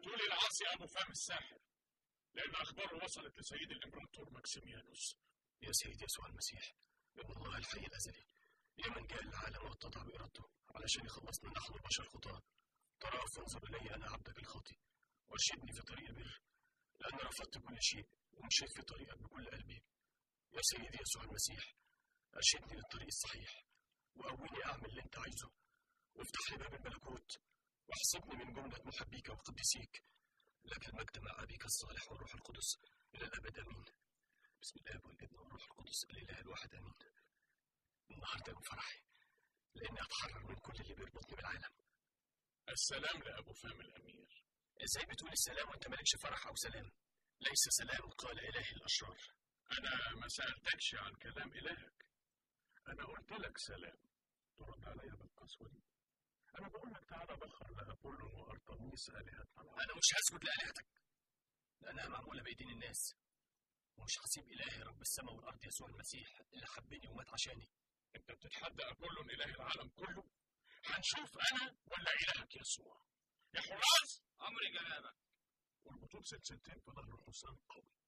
بتقولي العاصي ابو فم الساحر لان اخباره وصلت لسيد الامبراطور ماكسيميانوس يا سيدي يسوع المسيح ابن الله الحي الازلي يا من جاء العالم واتضع بارادته علشان يخلصنا نحن البشر خطاه ترأف وانظر الي انا عبدك الخاطي وارشدني في طريق البر لان رفضت كل شيء ومشيت في طريقك بكل قلبي يا سيدي يسوع المسيح ارشدني للطريق الصحيح وقويني اعمل اللي انت عايزه وافتح لي باب الملكوت واحسبني من جملة محبيك وقديسيك لك المجد مع أبيك الصالح والروح القدس إلى الأبد آمين بسم الله والابن والروح القدس الإله الواحد آمين النهاردة يوم فرحي لأني أتحرر من كل اللي بيربطني بالعالم السلام لابو فم الامير إزاي بتقول السلام وأنت مالكش فرح أو سلام ليس سلام قال إله الأشرار انا ما سالتكش عن كلام الهك انا قلت لك سلام ترد عليا بالقسوه دي انا بقول لك تعالى بخر لابولو وارطميس الهتنا العظيمة. أنا مش هسجد لآلهتك لأنها معمولة بأيدين الناس ومش هسيب إلهي رب السماء والأرض يسوع المسيح اللي حبني ومات عشاني انت بتتحدى ابولو اله العالم كله هنشوف انا ولا الهك يسوع يا حراس أمري جنابك والبطول سلسلتين في ظهر حسام قوي